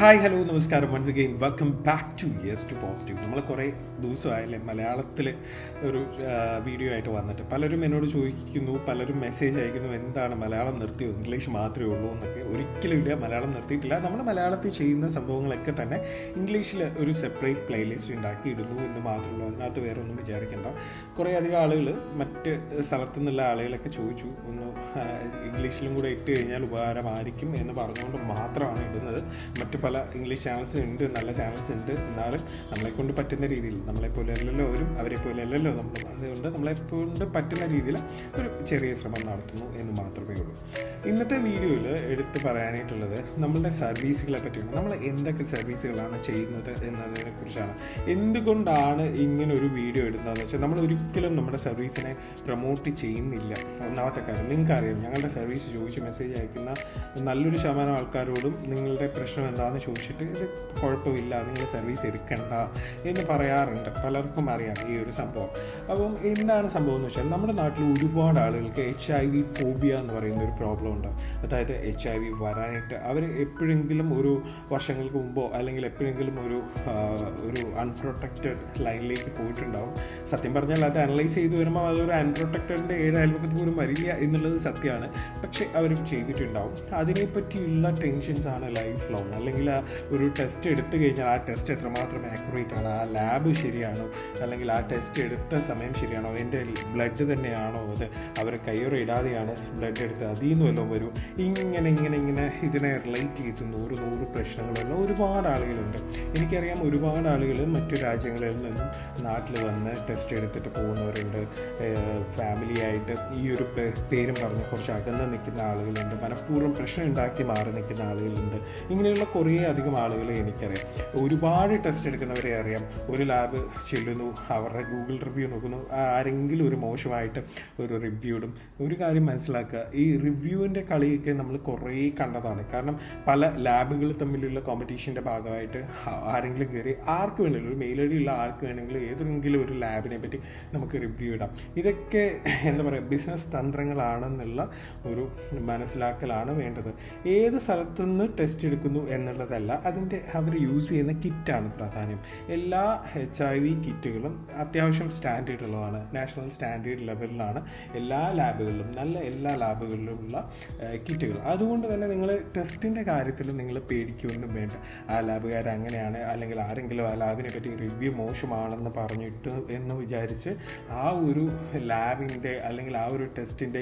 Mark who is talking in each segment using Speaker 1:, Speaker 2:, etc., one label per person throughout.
Speaker 1: hi hello നമസ്കാരം once again welcome back to yes to positive നമ്മൾ കുറേ ദിവസമായല്ലേ മലയാളത്തിൽ ഒരു വീഡിയോ ആയിട്ട് വന്നിട്ട് പലരും എന്നോട് ചോദിക്കുന്നു പലരും മെസ്സേജ് അയക്കുന്നു എന്താണ് മലയാളം നിർത്തിയോ ഇംഗ്ലീഷ് മാത്രമേ ഉള്ളൂ എന്നൊക്കെ ഒരിക്കലും ഇല്ല മലയാളം നിർത്തിയിട്ടില്ല നമ്മൾ മലയാളത്തിൽ ചെയ്യുന്ന സംഭവങ്ങളൊക്കെ തന്നെ ഇംഗ്ലീഷിൽ ഒരു സെപ്പറേറ്റ് പ്ലേലിസ്റ്റ് ഉണ്ടാക്കി ഇടുന്നു എന്ന് മാത്രമേ അതിനകത്ത് വേറെ ഒന്നും വിചാരിക്കേണ്ട കുറേ അധികം ആളുകൾ മറ്റ് സ്ഥലത്തു നിന്നുള്ള ആളുകളൊക്കെ ചോദിച്ചു ഒന്ന് ഇംഗ്ലീഷിലും കൂടെ ഇട്ട് കഴിഞ്ഞാൽ ഉപകാരമായിരിക്കും എന്ന് പറഞ്ഞുകൊണ്ട് മാത്രമാണ് ഇടുന്നത് മറ്റു പല ഇംഗ്ലീഷ് ചാനൽസ് ഉണ്ട് നല്ല ചാനൽസ് ഉണ്ട് എന്നാലും നമ്മളെ കൊണ്ട് പറ്റുന്ന രീതിയിൽ നമ്മളെ പോലെ അല്ലല്ലോ അവരും അവരെ പോലെ അല്ലല്ലോ നമ്മൾ അതുകൊണ്ട് നമ്മളെ കൊണ്ട് പറ്റുന്ന രീതിയിൽ ഒരു ചെറിയ ശ്രമം നടത്തുന്നു എന്ന് മാത്രമേ ഉള്ളൂ ഇന്നത്തെ വീഡിയോയിൽ എടുത്ത് പറയാനായിട്ടുള്ളത് നമ്മളുടെ സർവീസുകളെ പറ്റിയാണ് നമ്മൾ എന്തൊക്കെ സർവീസുകളാണ് ചെയ്യുന്നത് എന്നതിനെ കുറിച്ചാണ് എന്തുകൊണ്ടാണ് ഇങ്ങനെ ഒരു വീഡിയോ ഇടുന്നതെന്ന് വെച്ചാൽ നമ്മൾ ഒരിക്കലും നമ്മുടെ സർവീസിനെ പ്രൊമോട്ട് ചെയ്യുന്നില്ല ഒന്നാമത്തെ കാര്യം നിങ്ങൾക്കറിയാം ഞങ്ങളുടെ സർവീസ് ചോദിച്ച് മെസ്സേജ് അയക്കുന്ന നല്ലൊരു ശതമാനം ആൾക്കാരോടും നിങ്ങളുടെ പ്രശ്നം എന്താണെന്ന് ചോദിച്ചിട്ട് ഇത് കുഴപ്പമില്ല നിങ്ങൾ സർവീസ് എടുക്കണ്ട എന്ന് പറയാറുണ്ട് പലർക്കും അറിയാം ഈ ഒരു സംഭവം അപ്പം എന്താണ് സംഭവം എന്ന് വെച്ചാൽ നമ്മുടെ നാട്ടിൽ ഒരുപാട് ആളുകൾക്ക് എച്ച് ഐ വി ഫോബിയ എന്ന് പറയുന്ന ഒരു പ്രോബ്ലം ഉണ്ട് അതായത് എച്ച് ഐ വി വരാനായിട്ട് അവർ എപ്പോഴെങ്കിലും ഒരു വർഷങ്ങൾക്ക് മുമ്പോ അല്ലെങ്കിൽ എപ്പോഴെങ്കിലും ഒരു ഒരു അൺപ്രൊട്ടക്റ്റഡ് ലൈനിലേക്ക് പോയിട്ടുണ്ടാവും സത്യം പറഞ്ഞാൽ അത് അനലൈസ് ചെയ്ത് വരുമ്പോൾ അതൊരു അൺപ്രൊട്ടക്റ്റഡിൻ്റെ ഏഴ് അയൽപക്കത്ത് പോലും വരില്ല എന്നുള്ളത് സത്യമാണ് പക്ഷേ അവർ ചെയ്തിട്ടുണ്ടാവും അതിനെപ്പറ്റിയുള്ള ടെൻഷൻസ് ആണ് ലൈഫ് ലോങ് അല്ലെങ്കിൽ ആ ഒരു ടെസ്റ്റ് എടുത്തു കഴിഞ്ഞാൽ ആ ടെസ്റ്റ് എത്രമാത്രം ആക്യുറേറ്റ് ആണ് ആ ലാബ് ശരിയാണോ അല്ലെങ്കിൽ ആ ടെസ്റ്റ് എടുത്ത സമയം ശരിയാണോ എൻ്റെ ബ്ലഡ് തന്നെയാണോ അത് അവർ കയ്യൊറ ഇടാതെയാണ് ബ്ലഡ് എടുത്ത് അതിൽ നിന്ന് വല്ലതും വരും ഇങ്ങനെ ഇങ്ങനെ ഇങ്ങനെ ഇതിനെ റിലേറ്റ് ചെയ്ത് നൂറ് നൂറ് പ്രശ്നങ്ങളുള്ള ഒരുപാട് ആളുകളുണ്ട് എനിക്കറിയാം ഒരുപാട് ആളുകൾ മറ്റു രാജ്യങ്ങളിൽ നിന്നും നാട്ടിൽ വന്ന് ടെസ്റ്റ് എടുത്തിട്ട് പോകുന്നവരുണ്ട് ഫാമിലി ആയിട്ട് ഈ ഒരു പേരും പറഞ്ഞ് കുറച്ച് അകന്ന് നിൽക്കുന്ന ആളുകളുണ്ട് മനഃപൂർവ്വം പ്രശ്നം ഉണ്ടാക്കി മാറി നിൽക്കുന്ന ആളുകളുണ്ട് ഇങ്ങനെയുള്ള കുറേ അധികം ആളുകളെ എനിക്കറിയാം ഒരുപാട് ടെസ്റ്റ് എടുക്കുന്നവരെ അറിയാം ഒരു ലാബ് ചെല്ലുന്നു അവരുടെ ഗൂഗിൾ റിവ്യൂ നോക്കുന്നു ആരെങ്കിലും ഒരു മോശമായിട്ട് ഒരു റിവ്യൂ ഇടും ഒരു കാര്യം മനസ്സിലാക്കുക ഈ റിവ്യൂവിൻ്റെ കളിയൊക്കെ നമ്മൾ കുറേ കണ്ടതാണ് കാരണം പല ലാബുകൾ തമ്മിലുള്ള കോമ്പറ്റീഷൻ്റെ ഭാഗമായിട്ട് ആരെങ്കിലും കയറി ആർക്ക് വേണമെങ്കിലും ഒരു മെയിൽ ഐ ഡി ഉള്ള ആർക്ക് വേണമെങ്കിലും ഏതെങ്കിലും ഒരു ലാബിനെ പറ്റി നമുക്ക് റിവ്യൂ ഇടാം ഇതൊക്കെ എന്താ പറയുക ബിസിനസ് തന്ത്രങ്ങളാണെന്നുള്ള ഒരു മനസ്സിലാക്കലാണ് വേണ്ടത് ഏത് സ്ഥലത്തുനിന്ന് ടെസ്റ്റ് എടുക്കുന്നു എന്നുള്ളതല്ല അതിൻ്റെ അവർ യൂസ് ചെയ്യുന്ന കിറ്റാണ് പ്രാധാന്യം എല്ലാ എച്ച് ഐ വി കിറ്റുകളും അത്യാവശ്യം സ്റ്റാൻഡേർഡ് ഉള്ളതാണ് നാഷണൽ സ്റ്റാൻഡേർഡ് ലെവലിലാണ് എല്ലാ ലാബുകളിലും നല്ല എല്ലാ ലാബുകളിലുമുള്ള കിറ്റുകൾ അതുകൊണ്ട് തന്നെ നിങ്ങൾ ടെസ്റ്റിൻ്റെ കാര്യത്തിൽ നിങ്ങൾ പേടിക്കൊന്നും വേണ്ട ആ ലാബുകാർ അങ്ങനെയാണ് അല്ലെങ്കിൽ ആരെങ്കിലും ആ ലാബിനെ പറ്റി റിവ്യൂ മോശമാണെന്ന് പറഞ്ഞിട്ട് എന്ന് വിചാരിച്ച് ആ ഒരു ലാബിൻ്റെ അല്ലെങ്കിൽ ആ ഒരു ടെസ്റ്റിൻ്റെ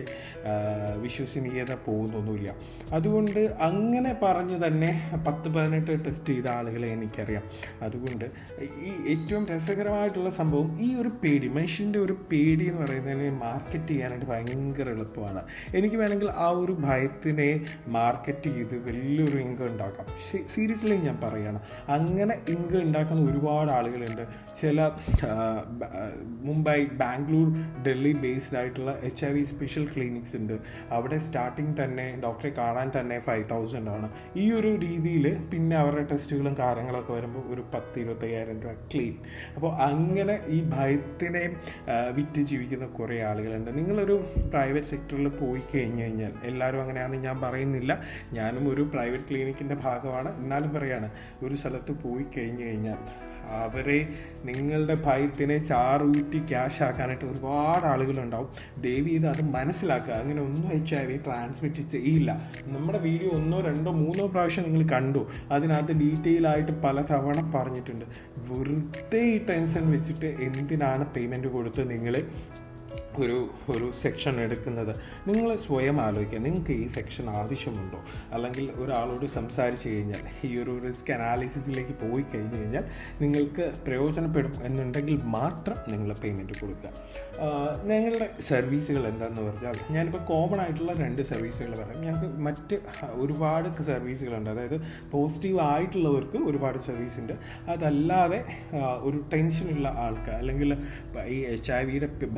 Speaker 1: വിശ്വസനീയത പോകുന്നൊന്നുമില്ല അതുകൊണ്ട് അങ്ങനെ പറഞ്ഞു തന്നെ പത്ത് പതിനെട്ട് ടെസ്റ്റ് ചെയ്ത ആളുകളെ എനിക്കറിയാം അതുകൊണ്ട് ഈ ഏറ്റവും രസകരമായിട്ടുള്ള സംഭവം ഈ ഒരു പേടി മനുഷ്യൻ്റെ ഒരു പേടി എന്ന് പറയുന്നതിനെ മാർക്കറ്റ് ചെയ്യാനായിട്ട് ഭയങ്കര എളുപ്പമാണ് എനിക്ക് വേണമെങ്കിൽ ആ ഒരു ഭയത്തിനെ മാർക്കറ്റ് ചെയ്ത് വലിയൊരു ഇൻകം ഉണ്ടാക്കാം സീരിയസ്ലി ഞാൻ പറയുകയാണ് അങ്ങനെ ഇൻകം ഉണ്ടാക്കുന്ന ഒരുപാട് ആളുകളുണ്ട് ചില മുംബൈ ബാംഗ്ലൂർ ഡൽഹി ബേസ്ഡ് ആയിട്ടുള്ള H I V special clinics ഉണ്ട് അവിടെ സ്റ്റാർട്ടിങ് തന്നെ ഡോക്ടറെ കാണാൻ തന്നെ ഫൈവ് തൗസൻഡ് ആണ് ഈ ഒരു രീതിയിൽ പിന്നെ അവരുടെ ടെസ്റ്റുകളും കാര്യങ്ങളൊക്കെ വരുമ്പോൾ ഒരു പത്ത് ഇരുപത്തയ്യായിരം രൂപ ക്ലീൻ അപ്പോൾ അങ്ങനെ ഈ ഭയത്തിനെ വിറ്റ് ജീവിക്കുന്ന കുറേ ആളുകളുണ്ട് നിങ്ങളൊരു പ്രൈവറ്റ് സെക്ടറിൽ പോയി കഴിഞ്ഞ് കഴിഞ്ഞാൽ എല്ലാവരും അങ്ങനെയാണെന്ന് ഞാൻ പറയുന്നില്ല ഞാനും ഒരു പ്രൈവറ്റ് ക്ലിനിക്കിൻ്റെ ഭാഗമാണ് എന്നാലും പറയാണ് ഒരു സ്ഥലത്ത് പോയി കഴിഞ്ഞ് കഴിഞ്ഞാൽ അവരെ നിങ്ങളുടെ ഭയത്തിനെ ചാറൂറ്റി ക്യാഷ് ആക്കാനായിട്ട് ഒരുപാട് ആളുകളുണ്ടാവും ദയവ് ചെയ്ത് അത് മനസ്സിലാക്കുക അങ്ങനെ ഒന്നും എച്ച് ഐ വി ട്രാൻസ്മിറ്റ് ചെയ്യില്ല നമ്മുടെ വീഡിയോ ഒന്നോ രണ്ടോ മൂന്നോ പ്രാവശ്യം നിങ്ങൾ കണ്ടു അതിനകത്ത് ഡീറ്റെയിൽ ആയിട്ട് പല തവണ പറഞ്ഞിട്ടുണ്ട് വെറുതെ ഈ ടെൻഷൻ വെച്ചിട്ട് എന്തിനാണ് പേയ്മെൻറ്റ് കൊടുത്ത് നിങ്ങൾ ഒരു ഒരു സെക്ഷൻ എടുക്കുന്നത് നിങ്ങൾ സ്വയം ആലോചിക്കുക നിങ്ങൾക്ക് ഈ സെക്ഷൻ ആവശ്യമുണ്ടോ അല്ലെങ്കിൽ ഒരാളോട് സംസാരിച്ച് കഴിഞ്ഞാൽ ഈ ഒരു റിസ്ക് അനാലിസിസിലേക്ക് പോയി കഴിഞ്ഞ് കഴിഞ്ഞാൽ നിങ്ങൾക്ക് പ്രയോജനപ്പെടും എന്നുണ്ടെങ്കിൽ മാത്രം നിങ്ങൾ പേയ്മെൻറ്റ് കൊടുക്കുക ഞങ്ങളുടെ സർവീസുകൾ എന്താണെന്ന് പറഞ്ഞാൽ ഞാനിപ്പോൾ കോമൺ ആയിട്ടുള്ള രണ്ട് സർവീസുകൾ പറയാം ഞങ്ങൾക്ക് മറ്റ് ഒരുപാട് സർവീസുകളുണ്ട് അതായത് പോസിറ്റീവ് ആയിട്ടുള്ളവർക്ക് ഒരുപാട് സർവീസ് ഉണ്ട് അതല്ലാതെ ഒരു ടെൻഷനുള്ള ആൾക്ക് അല്ലെങ്കിൽ ഈ എച്ച് ഐ വിയുടെ ഭയമുള്ളവർ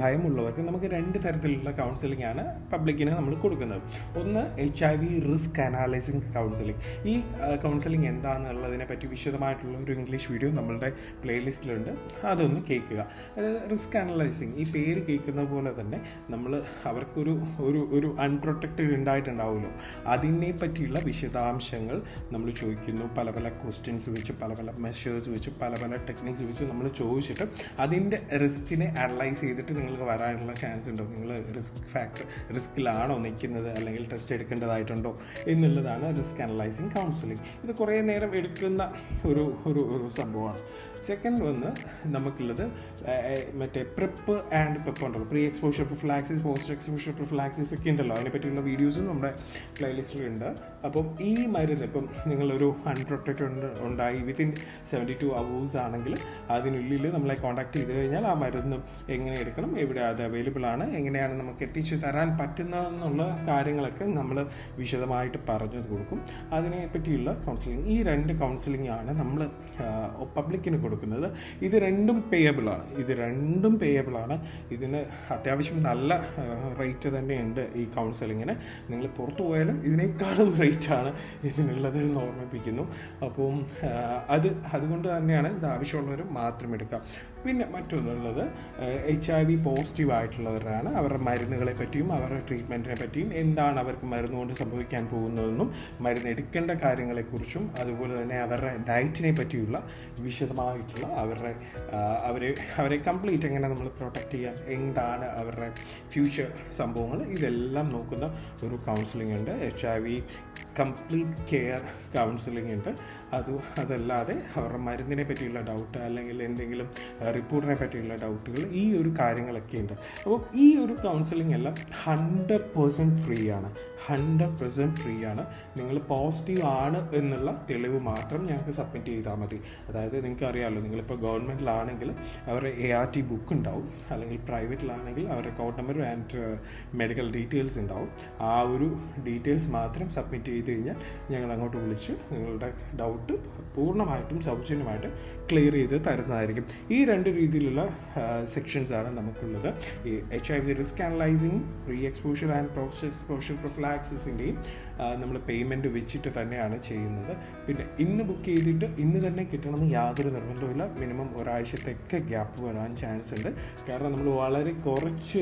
Speaker 1: ആവശ്യമുള്ളവർക്ക് നമുക്ക് രണ്ട് തരത്തിലുള്ള കൗൺസിലിംഗ് ആണ് പബ്ലിക്കിന് നമ്മൾ കൊടുക്കുന്നത് ഒന്ന് H I V risk analysing counselling ഈ കൗൺസിലിംഗ് എന്താണെന്നുള്ളതിനെ പറ്റി വിശദമായിട്ടുള്ള ഒരു ഇംഗ്ലീഷ് വീഡിയോ നമ്മളുടെ പ്ലേലിസ്റ്റിലുണ്ട് അതൊന്ന് കേൾക്കുക അതായത് റിസ്ക് അനലൈസിങ് ഈ പേര് കേൾക്കുന്ന പോലെ തന്നെ നമ്മൾ അവർക്കൊരു ഒരു ഒരു അൺപ്രൊട്ടക്റ്റഡ് ഉണ്ടായിട്ടുണ്ടാവുമല്ലോ അതിനെ പറ്റിയുള്ള വിശദാംശങ്ങൾ നമ്മൾ ചോദിക്കുന്നു പല പല ക്വസ്റ്റ്യൻസ് വെച്ച് പല പല മെഷേഴ്സ് വെച്ച് പല പല ടെക്നിക്സ് വെച്ച് നമ്മൾ ചോദിച്ചിട്ട് അതിൻ്റെ റിസ്കിനെ അനലൈസ് ചെയ്തിട്ട് നിങ്ങൾക്ക് വരാനുള്ള ചാൻസ് ഉണ്ടോ നിങ്ങൾ റിസ്ക് ഫാക്ടർ റിസ്കിലാണോ നിൽക്കുന്നത് അല്ലെങ്കിൽ ടെസ്റ്റ് എടുക്കേണ്ടതായിട്ടുണ്ടോ എന്നുള്ളതാണ് റിസ്ക് അനലൈസിങ് കൗൺസിലിംഗ് ഇത് കുറേ നേരം എടുക്കുന്ന ഒരു ഒരു ഒരു സംഭവമാണ് സെക്കൻഡ് വന്ന് നമുക്കുള്ളത് മറ്റേ പ്രിപ്പ് ആൻഡ് പെപ്പ് ഉണ്ടല്ലോ pre exposure prophylaxis post exposure prophylaxis ഒക്കെ ഉണ്ടല്ലോ അതിനെ പറ്റിയുള്ള വീഡിയോസും നമ്മുടെ പ്ലേലിസ്റ്റിലുണ്ട് അപ്പം ഈ മരുന്ന് ഇപ്പം നിങ്ങളൊരു അൺപ്രൊട്ടക്റ്റഡ് ഉണ്ടായി വിത്തിൻ സെവൻറ്റി ടു അവേഴ്സ് ആണെങ്കിൽ അതിനുള്ളിൽ നമ്മളെ കോൺടാക്ട് ചെയ്ത് കഴിഞ്ഞാൽ ആ മരുന്ന് എങ്ങനെ എടുക്കണം എവിടെ അത് അവൈലബിൾ ആണ് എങ്ങനെയാണ് നമുക്ക് എത്തിച്ചു തരാൻ പറ്റുന്നതെന്നുള്ള കാര്യങ്ങളൊക്കെ നമ്മൾ വിശദമായിട്ട് പറഞ്ഞു കൊടുക്കും അതിനെ പറ്റിയുള്ള കൗൺസിലിംഗ് ഈ രണ്ട് കൗൺസിലിംഗ് ആണ് നമ്മൾ പബ്ലിക്കിന് കൊടുക്കുന്നത് ഇത് രണ്ടും പേയബിൾ ആണ് ഇത് രണ്ടും പേയബിൾ ആണ് ഇതിന് അത്യാവശ്യം നല്ല റേറ്റ് തന്നെയുണ്ട് ഈ കൗൺസിലിങ്ങിന് നിങ്ങൾ പുറത്തു പോയാലും ഇതിനേക്കാളും റേറ്റ് ആണ് ഇതിനുള്ളത് എന്ന് ഓർമ്മിപ്പിക്കുന്നു അപ്പം അത് അതുകൊണ്ട് തന്നെയാണ് ഇത് ആവശ്യമുള്ളവർ മാത്രം എടുക്കാം പിന്നെ മറ്റൊന്നുള്ളത് എച്ച് ഐ വി പോസിറ്റീവ് ആയിട്ടുള്ളവരാണ് അവരുടെ മരുന്നുകളെ പറ്റിയും അവരുടെ ട്രീറ്റ്മെൻറ്റിനെ പറ്റിയും എന്താണ് അവർക്ക് മരുന്ന് കൊണ്ട് സംഭവിക്കാൻ പോകുന്നതെന്നും മരുന്ന് എടുക്കേണ്ട കാര്യങ്ങളെക്കുറിച്ചും അതുപോലെ തന്നെ അവരുടെ ഡയറ്റിനെ പറ്റിയുള്ള വിശദമായിട്ടുള്ള അവരുടെ അവരെ അവരെ കംപ്ലീറ്റ് എങ്ങനെ നമ്മൾ പ്രൊട്ടക്റ്റ് ചെയ്യാൻ എന്താണ് അവരുടെ ഫ്യൂച്ചർ സംഭവങ്ങൾ ഇതെല്ലാം നോക്കുന്ന ഒരു കൗൺസിലിംഗ് ഉണ്ട് H I V complete care counselling ഉണ്ട് അത് അതല്ലാതെ അവരുടെ മരുന്നിനെ പറ്റിയുള്ള ഡൗട്ട് അല്ലെങ്കിൽ എന്തെങ്കിലും റിപ്പോർട്ടിനെ പറ്റിയുള്ള ഡൗട്ടുകൾ ഈ ഒരു കാര്യങ്ങളൊക്കെ ഉണ്ട് അപ്പോൾ ഈ ഒരു കൗൺസിലിംഗ് എല്ലാം ഹൺഡ്രഡ് പേഴ്സൻറ്റ് ഫ്രീ ആണ് ഹൺഡ്രഡ് പെർസെൻറ്റ് ഫ്രീ ആണ് നിങ്ങൾ പോസിറ്റീവ് ആണ് എന്നുള്ള തെളിവ് മാത്രം ഞങ്ങൾക്ക് സബ്മിറ്റ് ചെയ്താൽ മതി അതായത് നിങ്ങൾക്ക് അറിയാമല്ലോ നിങ്ങളിപ്പോൾ ഗവൺമെൻറ്റിലാണെങ്കിൽ അവരുടെ എ ആർ ടി ബുക്ക് ഉണ്ടാവും അല്ലെങ്കിൽ പ്രൈവറ്റിലാണെങ്കിൽ അവരുടെ account number and medical details ഉണ്ടാവും ആ ഒരു ഡീറ്റെയിൽസ് മാത്രം സബ്മിറ്റ് ചെയ്ത് കഴിഞ്ഞാൽ ഞങ്ങൾ അങ്ങോട്ട് വിളിച്ച് നിങ്ങളുടെ ഡൗട്ട് പൂർണ്ണമായിട്ടും സൗജന്യമായിട്ട് ക്ലിയർ ചെയ്ത് തരുന്നതായിരിക്കും ഈ രണ്ട് രീതിയിലുള്ള സെക്ഷൻസ് ആണ് നമുക്കുള്ളത് ഈ H I V risk analysing pre exposure and process exposure പ്രൊഫ്ലാക്സിൻ്റെയും നമ്മൾ പേയ്മെൻറ്റ് വെച്ചിട്ട് തന്നെയാണ് ചെയ്യുന്നത് പിന്നെ ഇന്ന് ബുക്ക് ചെയ്തിട്ട് ഇന്ന് തന്നെ കിട്ടണമെന്ന് യാതൊരു നിർബന്ധവുമില്ല മിനിമം ഒരാഴ്ചത്തേക്ക് ഗ്യാപ്പ് വരാൻ ചാൻസ് ഉണ്ട് കാരണം നമ്മൾ വളരെ കുറച്ച്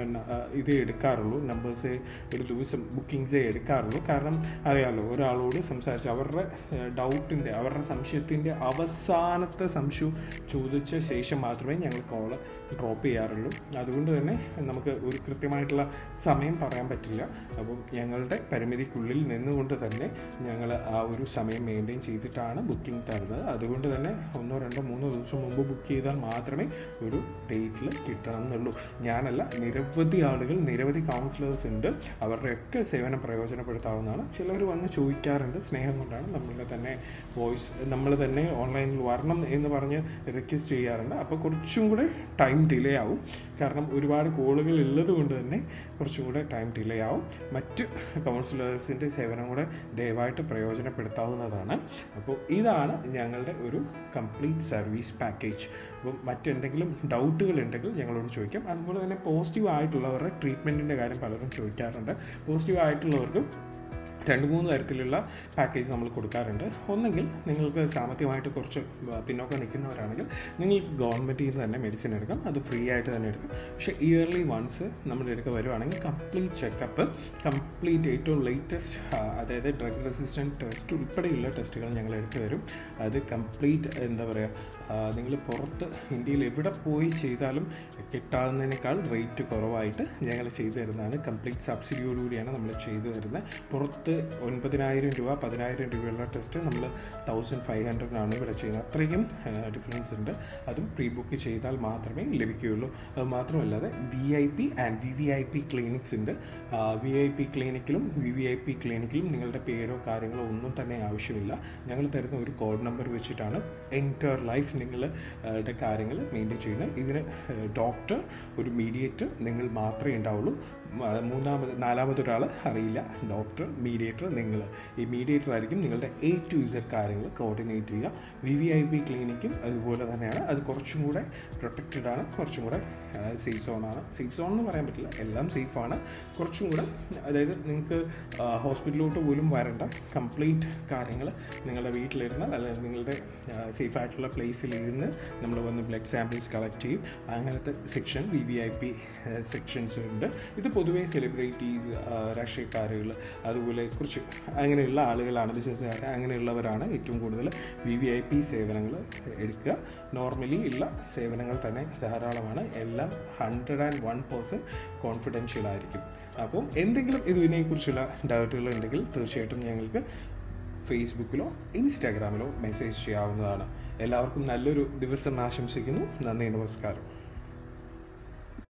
Speaker 1: ഇത് എടുക്കാറുള്ളൂ നമ്പേഴ്സ് ഒരു ദിവസം ബുക്കിങ്സേ എടുക്കാറുള്ളൂ കാരണം അറിയാമല്ലോ ഒരാളോട് സംസാരിച്ച് അവരുടെ ഡൗട്ടിൻ്റെ അവരുടെ സംശയത്തിൻ്റെ അവസാനത്തെ സംശയം ചോദിച്ച ശേഷം മാത്രമേ ഞങ്ങൾ കോള് ഡ്രോപ്പ് ചെയ്യാറുള്ളൂ അതുകൊണ്ട് തന്നെ നമുക്ക് ഒരു കൃത്യമായിട്ടുള്ള സമയം പറയാൻ പറ്റില്ല അപ്പം ഞങ്ങളുടെ പരിമിതിക്കുള്ളിൽ നിന്നുകൊണ്ട് തന്നെ ഞങ്ങൾ ആ ഒരു സമയം മെയിൻറ്റെയിൻ ചെയ്തിട്ടാണ് ബുക്കിംഗ് തരുന്നത് അതുകൊണ്ട് തന്നെ ഒന്നോ രണ്ടോ മൂന്നോ ദിവസം മുമ്പ് ബുക്ക് ചെയ്താൽ മാത്രമേ ഒരു ഡേറ്റിൽ കിട്ടണം എന്നുള്ളൂ ഞാനല്ല നിരവധി ആളുകൾ നിരവധി കൗൺസിലേഴ്സ് ഉണ്ട് അവരുടെയൊക്കെ സേവനം പ്രയോജനപ്പെടുത്താവുന്നതാണ് ചിലർ വന്ന് ചോദിക്കാറുണ്ട് സ്നേഹം കൊണ്ടാണ് നമ്മളുടെ തന്നെ വോയിസ് നമ്മൾ തന്നെ ഓൺലൈനിൽ വരണം എന്ന് പറഞ്ഞ് റിക്വസ്റ്റ് ചെയ്യാറുണ്ട് അപ്പോൾ കുറച്ചും കൂടെ ടൈം ഡിലേ ആവും കാരണം ഒരുപാട് കോളുകൾ ഉള്ളത് കൊണ്ട് തന്നെ കുറച്ചും കൂടെ ടൈം ഡിലേ ആവും മറ്റ് കൗൺസിലേഴ്സിൻ്റെ സേവനം കൂടെ ദയവായിട്ട് പ്രയോജനപ്പെടുത്താവുന്നതാണ് അപ്പോൾ ഇതാണ് ഞങ്ങളുടെ ഒരു കംപ്ലീറ്റ് സർവീസ് പാക്കേജ് അപ്പം മറ്റെന്തെങ്കിലും ഡൗട്ടുകൾ ഉണ്ടെങ്കിൽ ഞങ്ങളോട് ചോദിക്കാം അതുപോലെ തന്നെ പോസിറ്റീവ് ആയിട്ടുള്ളവരുടെ ട്രീറ്റ്മെൻറ്റിൻ്റെ കാര്യം പലരും ചോദിക്കാറുണ്ട് പോസിറ്റീവ് ആയിട്ടുള്ളവർക്ക് രണ്ട് മൂന്ന് തരത്തിലുള്ള പാക്കേജ് നമ്മൾ കൊടുക്കാറുണ്ട് ഒന്നെങ്കിൽ നിങ്ങൾക്ക് സാമ്പത്തികമായിട്ട് കുറച്ച് പിന്നോക്കം നിൽക്കുന്നവരാണെങ്കിൽ നിങ്ങൾക്ക് ഗവൺമെൻറ്റിൽ നിന്ന് തന്നെ മെഡിസിൻ എടുക്കാം അത് ഫ്രീ ആയിട്ട് തന്നെ എടുക്കാം പക്ഷേ ഇയർലി വൺസ് നമ്മുടെ എടുക്കുക വരുവാണെങ്കിൽ കംപ്ലീറ്റ് ചെക്കപ്പ് കംപ്ലീറ്റ് ഏറ്റവും ലേറ്റസ്റ്റ് അതായത് ഡ്രഗ് റെസിസ്റ്റൻറ്റ് ടെസ്റ്റ് ഉൾപ്പെടെയുള്ള ടെസ്റ്റുകൾ ഞങ്ങൾ എടുത്തു തരും അത് കംപ്ലീറ്റ് എന്താ പറയുക നിങ്ങൾ പുറത്ത് ഇന്ത്യയിൽ എവിടെ പോയി ചെയ്താലും കിട്ടാവുന്നതിനേക്കാൾ റേറ്റ് കുറവായിട്ട് ഞങ്ങൾ ചെയ്തു തരുന്നതാണ് കംപ്ലീറ്റ് സബ്സിഡിയോടുകൂടിയാണ് നമ്മൾ ചെയ്തു തരുന്നത് പുറത്ത് ഒൻപതിനായിരം രൂപ പതിനായിരം രൂപയുള്ള ടെസ്റ്റ് നമ്മൾ തൗസൻഡ് ഫൈവ് ഹൺഡ്രഡിനാണ് ഇവിടെ ചെയ്യുന്നത് അത്രയും ഡിഫറൻസ് ഉണ്ട് അതും പ്രീ ബുക്ക് ചെയ്താൽ മാത്രമേ ലഭിക്കുകയുള്ളൂ അത് മാത്രമല്ലാതെ V I P and V V I P clinics ഉണ്ട് വി ഐ പി ക്ലിനിക്കിലും വി വി ഐ പി ക്ലിനിക്കിലും നിങ്ങളുടെ പേരോ കാര്യങ്ങളോ ഒന്നും തന്നെ ആവശ്യമില്ല ഞങ്ങൾ തരുന്ന ഒരു കോഡ് നമ്പർ വെച്ചിട്ടാണ് എൻറ്റർ ലൈഫ് നിങ്ങളുടെ കാര്യങ്ങൾ മെയിൻറ്റെയിൻ ചെയ്യുന്നത് ഇതിന് ഡോക്ടർ ഒരു മീഡിയേറ്റർ നിങ്ങൾ മാത്രമേ ഉണ്ടാവുള്ളൂ മ- മൂന്നാമത് നാലാമതൊരാൾ അറിയില്ല ഡോക്ടർ മീഡിയേറ്റർ നിങ്ങൾ ഈ മീഡിയേറ്റർ ആയിരിക്കും നിങ്ങളുടെ എ ടു ഇസഡ് കാര്യങ്ങൾ കോർഡിനേറ്റ് ചെയ്യുക വി വി ഐ പി ക്ലിനിക്കും അതുപോലെ തന്നെയാണ് അത് കുറച്ചും കൂടെ പ്രൊട്ടക്റ്റഡ് ആണ് കുറച്ചും കൂടെ സേഫ് സോണാണ് സേഫ് സോൺ എന്ന് പറയാൻ പറ്റില്ല എല്ലാം സേഫാണ് കുറച്ചും കൂടെ അതായത് നിങ്ങൾക്ക് ഹോസ്പിറ്റലിലോട്ട് പോലും വരേണ്ട കംപ്ലീറ്റ് കാര്യങ്ങൾ നിങ്ങളുടെ വീട്ടിലിരുന്നാൽ അല്ലെങ്കിൽ നിങ്ങളുടെ സേഫ് ആയിട്ടുള്ള പ്ലേസിൽ ഇരുന്ന് നമ്മൾ വന്ന് ബ്ലഡ് സാമ്പിൾസ് കളക്ട് ചെയ്യും അങ്ങനത്തെ section V V I P sections ഉണ്ട് ഇത് പൊതുവേ സെലിബ്രിറ്റീസ് രാഷ്ട്രീയക്കാരുകൾ അതുപോലെ കുറച്ച് അങ്ങനെയുള്ള ആളുകളാണ് ബിസിനസ്സുകാർ അങ്ങനെയുള്ളവരാണ് ഏറ്റവും കൂടുതൽ വി വി ഐ പി സേവനങ്ങൾ എടുക്കുക നോർമലി ഉള്ള സേവനങ്ങൾ തന്നെ ധാരാളമാണ് എല്ലാം hundred and one percent confidential ആയിരിക്കും അപ്പം എന്തെങ്കിലും ഇതിനെക്കുറിച്ചുള്ള ഡൗട്ടുകൾ ഉണ്ടെങ്കിൽ തീർച്ചയായിട്ടും ഞങ്ങൾക്ക് ഫേസ്ബുക്കിലോ ഇൻസ്റ്റാഗ്രാമിലോ മെസ്സേജ് ചെയ്യാവുന്നതാണ് എല്ലാവർക്കും നല്ലൊരു ദിവസം ആശംസിക്കുന്നു നന്ദി നമസ്കാരം